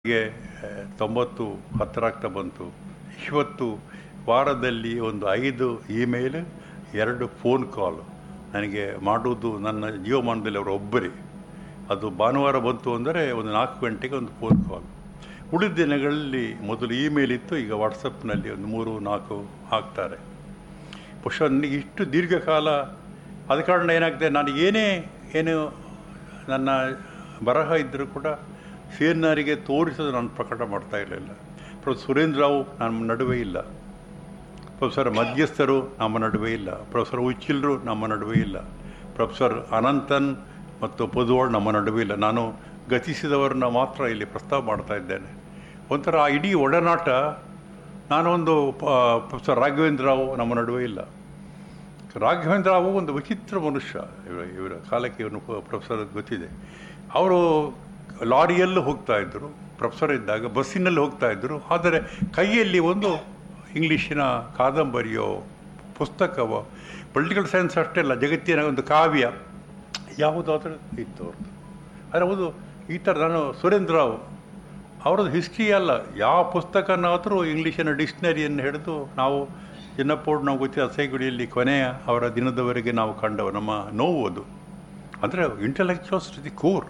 ಗೆ ಆ, ತೊಂಬತ್ತು ಹತ್ತಿರ ಆಗ್ತಾ ಬಂತು ಇವತ್ತು ವಾರದಲ್ಲಿ ಒಂದು ಐದು ಇಮೇಲ್ ಎರಡು ಫೋನ್ ಕಾಲ್ ನನಗೆ ಮಾಡುವುದು ನನ್ನ ಜೀವಮಾನದಲ್ಲಿ ಅವರು ಒಬ್ಬರೇ ಅದು ಭಾನುವಾರ ಬಂತು ಅಂದರೆ ಒಂದು ನಾಲ್ಕು ಗಂಟೆಗೆ ಒಂದು ಫೋನ್ ಕಾಲ್ ಉಳಿದ ದಿನಗಳಲ್ಲಿ ಮೊದಲು ಇಮೇಲ್ ಇತ್ತು ಈಗ ವಾಟ್ಸಪ್ನಲ್ಲಿ ಒಂದು ಮೂರು ನಾಲ್ಕು ಹಾಕ್ತಾರೆ ಬಹುಶಃ ನನಗೆ ಇಷ್ಟು ದೀರ್ಘಕಾಲ ಆದ ಕಾರಣ ಏನಾಗ್ತದೆ ನಾನು ಏನೇ ಏನು ನನ್ನ ಬರಹ ಇದ್ದರೂ ಕೂಡ ಸೇರ್ನಾರಿಗೆ ತೋರಿಸೋದು ನಾನು ಪ್ರಕಟ ಮಾಡ್ತಾ ಇರಲಿಲ್ಲ ಪ್ರೊಫೆಸರ್ ಸುರೇಂದ್ರ ರಾವ್ ನಮ್ಮ ನಡುವೆ ಇಲ್ಲ ಪ್ರೊಫೆಸರ್ ಮಧ್ಯಸ್ಥರು ನಮ್ಮ ನಡುವೆ ಇಲ್ಲ ಪ್ರೊಫೆಸರ್ ಉಚ್ಚಿಲ್ರು ನಮ್ಮ ನಡುವೆ ಇಲ್ಲ ಪ್ರೊಫೆಸರ್ ಅನಂತನ್ ಮತ್ತು ಪೊದುವಾಳ್ ನಮ್ಮ ನಡುವೆ ಇಲ್ಲ ನಾನು ಗತಿಸಿದವರನ್ನ ಮಾತ್ರ ಇಲ್ಲಿ ಪ್ರಸ್ತಾವ ಮಾಡ್ತಾ ಇದ್ದೇನೆ ಒಂಥರ ಆ ಇಡೀ ಒಡನಾಟ ನಾನೊಂದು ಪ- ಪ್ರೊಫೆಸರ್ ರಾಘವೇಂದ್ರ ರಾವ್ ನಮ್ಮ ನಡುವೆ ಇಲ್ಲ ರಾಘವೇಂದ್ರ ರಾವು ಒಂದು ವಿಚಿತ್ರ ಮನುಷ್ಯ ಇವರ ಇವರ ಕಾಲಕ್ಕೆ ಇವನು ಪ- ಪ್ರೊಫೆಸರ್ ಗೊತ್ತಿದೆ ಅವರು ಲಾರಿಯಲ್ಲೂ ಹೋಗ್ತಾ ಇದ್ದರು ಪ್ರೊಫೆಸರ್ ಇದ್ದಾಗ ಬಸ್ಸಿನಲ್ಲಿ ಹೋಗ್ತಾ ಇದ್ದರು ಆದರೆ ಕೈಯಲ್ಲಿ ಒಂದು ಇಂಗ್ಲೀಷಿನ ಕಾದಂಬರಿಯೋ ಪುಸ್ತಕವೋ ಪೊಲಿಟಿಕಲ್ ಸೈನ್ಸ್ ಅಷ್ಟೇ ಅಲ್ಲ ಜಗತ್ತಿನ ಒಂದು ಕಾವ್ಯ ಯಾವುದಾದ್ರೂ ಇತ್ತು ಅವ್ರದ್ದು ಆದರೆ ಹೌದು ಈ ಥರ ನಾನು ಸುರೇಂದ್ರ ರಾವ್ ಅವ್ರದ್ದು ಹಿಸ್ಟ್ರಿ ಅಲ್ಲ ಯಾವ ಪುಸ್ತಕನಾದರೂ ಇಂಗ್ಲೀಷಿನ ಡಿಕ್ಷನರಿಯನ್ನು ಹಿಡಿದು ನಾವು ಚಿನ್ನಪ್ಪೋಡ್ ನಾವು ಗೊತ್ತಿಲ್ಲ ಅಸೈಗುಡಿಯಲ್ಲಿ ಕೊನೆಯ ಅವರ ದಿನದವರೆಗೆ ನಾವು ಕಂಡವು ನಮ್ಮ ನೋವು ಅದು ಅಂದರೆ intellectuals to the core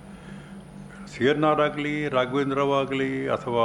C N R ಆಗಲಿ ರಾಘವೇಂದ್ರವಾಗಲಿ ಅಥವಾ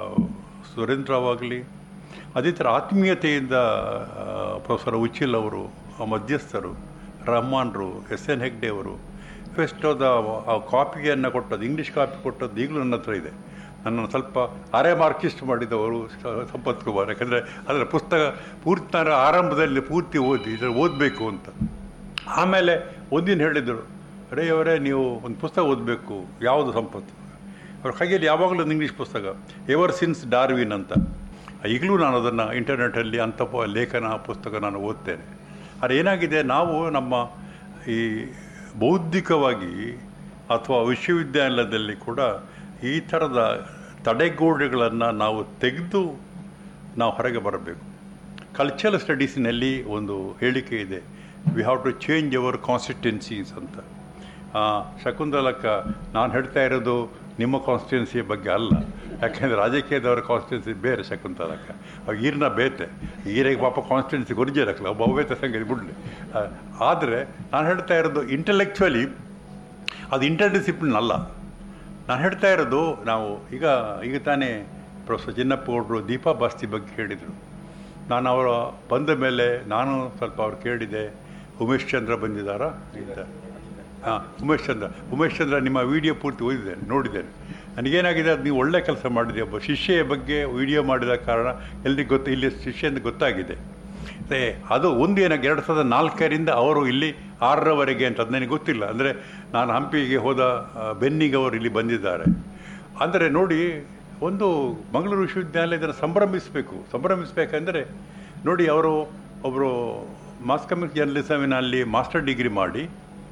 ಸುರೇಂದ್ರವಾಗಲಿ ಅದೇ ಥರ ಆತ್ಮೀಯತೆಯಿಂದ ಆ, ಪ್ರೊಫೆಸರ್ ಉಚ್ಚಿಲ್ ಅವರು ಆ ಮಧ್ಯಸ್ಥರು ರಹಮಾನ್ರು ಎಸ್ ಎನ್ ಹೆಗ್ಡೆ ಅವರು ಫೆಸ್ಟೋದ ಆ ಕಾಪಿಯನ್ನು ಕೊಟ್ಟದ್ದು ಇಂಗ್ಲೀಷ್ ಕಾಪಿ ಕೊಟ್ಟದ್ದು ಈಗಲೂ ನನ್ನ ಹತ್ರ ಇದೆ ನನ್ನನ್ನು ಸ್ವಲ್ಪ ಅರೆ ಮಾರ್ಕಿಸ್ಟ್ ಮಾಡಿದವರು ಸ- ಸಂಪತ್ ಕುಮಾರ್ ಯಾಕಂದರೆ ಅದರ ಪುಸ್ತಕ ಪೂರ್ತಿ ನಾನು ಆರಂಭದಲ್ಲಿ ಪೂರ್ತಿ ಓದಿ ಇದನ್ನು ಓದಬೇಕು ಅಂತ ಆಮೇಲೆ ಒಂದಿನ ಹೇಳಿದರು ರೇ ಅವರೇ ನೀವು ಒಂದು ಪುಸ್ತಕ ಓದಬೇಕು ಯಾವುದು ಸಂಪತ್ತು ಅವ್ರ ಕೈಯಲ್ಲಿ ಯಾವಾಗಲೂ ಒಂದು ಇಂಗ್ಲೀಷ್ ಪುಸ್ತಕ ಎವರ್ ಸಿನ್ಸ್ ಡಾರ್ವಿನ್ ಅಂತ ಈಗಲೂ ನಾನು ಅದನ್ನು ಇಂಟರ್ನೆಟ್ಟಲ್ಲಿ ಅಂಥ ಪ- ಲೇಖನ ಪುಸ್ತಕ ನಾನು ಓದ್ತೇನೆ ಆದರೆ ಏನಾಗಿದೆ ನಾವು ನಮ್ಮ ಈ ಬೌದ್ಧಿಕವಾಗಿ ಅಥವಾ ವಿಶ್ವವಿದ್ಯಾಲಯದಲ್ಲಿ ಕೂಡ ಈ ಥರದ ತಡೆಗೋಡೆಗಳನ್ನು ನಾವು ತೆಗೆದು ನಾವು ಹೊರಗೆ ಬರಬೇಕು ಕಲ್ಚರಲ್ ಸ್ಟಡೀಸಿನಲ್ಲಿ ಒಂದು ಹೇಳಿಕೆ ಇದೆ we have to change our constituencies ಅಂತ ಆ, ಶಕುಂತಲಕ್ಕ ನಾನು ಹೇಳ್ತಾ ಇರೋದು ನಿಮ್ಮ ಕಾನ್ಸ್ಟಿಟ್ಯುನ್ಸಿಯ ಬಗ್ಗೆ ಅಲ್ಲ ಯಾಕೆಂದರೆ ರಾಜಕೀಯದವರ ಕಾನ್ಸ್ಟಿಟ್ಯುನ್ಸಿ ಬೇರೆ ಶಕುಂತಲಕ್ಕ ಅವು ಈರಿನ ಬೇತೆ ಈರಿಗೆ ಪಾಪ ಕಾನ್ಸ್ಟಿಟ್ಯುನ್ಸಿ ಗೊರಿಜಿರಕ್ಕಲ್ಲ ಒಬ್ಬ ಅವ್ಯತ ಸಂಗತಿ ಬಿಡಲಿ ಆದರೆ ನಾನು ಹೇಳ್ತಾ ಇರೋದು ಇಂಟೆಲೆಕ್ಚುಲಿ ಅದು ಇಂಟರ್ ಡಿಸಿಪ್ಲಿನ್ ಅಲ್ಲ ನಾನು ಹೇಳ್ತಾ ಇರೋದು ನಾವು ಈಗ ಈಗ ತಾನೇ ಪ್ರೊಫೆಸರ್ ಚಿನ್ನಪ್ಪ ಗೌಡರು ದೀಪಾ ಬಾಸ್ತಿ ಬಗ್ಗೆ ಹೇಳಿದರು ನಾನು ಅವರ ಬಂದ ಮೇಲೆ ನಾನು ಸ್ವಲ್ಪ ಅವ್ರು ಕೇಳಿದೆ ಉಮೇಶ್ ಚಂದ್ರ ಬಂದಿದ್ದಾರಾ ಇದ್ದ ಹಾಂ ಉಮೇಶ್ ಚಂದ್ರ ಉಮೇಶ್ ಚಂದ್ರ ನಿಮ್ಮ ವಿಡಿಯೋ ಪೂರ್ತಿ ಓದಿದ್ದೇನೆ ನೋಡಿದ್ದೇನೆ ನನಗೇನಾಗಿದೆ ಅದು ನೀವು ಒಳ್ಳೆ ಕೆಲಸ ಮಾಡಿದ್ರಿ ಒಬ್ಬ ಶಿಷ್ಯೆಯ ಬಗ್ಗೆ ವಿಡಿಯೋ ಮಾಡಿದ ಕಾರಣ ಎಲ್ರಿಗೂ ಗೊತ್ತು ಇಲ್ಲಿ ಶಿಷ್ಯ ಅಂತ ಗೊತ್ತಾಗಿದೆ ಅದೇ ಅದು ಒಂದು ಏನಾಗಿ ಎರಡು ಸಾವಿರದ ನಾಲ್ಕರಿಂದ ಅವರು ಇಲ್ಲಿ ಆರರವರೆಗೆ ಅಂತ ಅದು ನನಗೆ ಗೊತ್ತಿಲ್ಲ ಅಂದರೆ ನಾನು ಹಂಪಿಗೆ ಹೋದ ಆ, ಬೆನ್ನಿಗೆ ಅವರು ಇಲ್ಲಿ ಬಂದಿದ್ದಾರೆ ಅಂದರೆ ನೋಡಿ ಒಂದು ಮಂಗಳೂರು ವಿಶ್ವವಿದ್ಯಾಲಯದ ಸಂಭ್ರಮಿಸಬೇಕು ಸಂಭ್ರಮಿಸಬೇಕಂದ್ರೆ ನೋಡಿ ಅವರು ಒಬ್ಬರು ಮಾಸ್ ಕಮ್ಯುನಿಕ್ ಜರ್ನಲಿಸಮಿನಲ್ಲಿ ಮಾಸ್ಟರ್ ಡಿಗ್ರಿ ಮಾಡಿ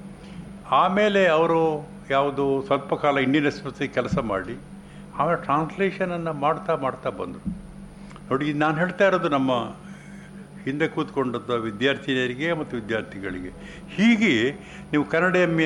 ಆಮೇಲೆ ಅವರು ಯಾವುದು ಸ್ವಲ್ಪ ಕಾಲ ಇಂಡಿಯನ್ ಎಕ್ಸ್ಪ್ರೆಸ್ಸಿಗೆ ಕೆಲಸ ಮಾಡಿ ಆಮೇಲೆ ಟ್ರಾನ್ಸ್ಲೇಷನನ್ನು ಮಾಡ್ತಾ ಮಾಡ್ತಾ ಬಂದರು ನೋಡಿ ಇದು ನಾನು ಹೇಳ್ತಾ ಇರೋದು ನಮ್ಮ ಹಿಂದೆ ಕೂತ್ಕೊಂಡದ್ದು ವಿದ್ಯಾರ್ಥಿನಿಯರಿಗೆ ಮತ್ತು ವಿದ್ಯಾರ್ಥಿಗಳಿಗೆ ಹೀಗೆ ನೀವು ಕನ್ನಡ ಎಮ್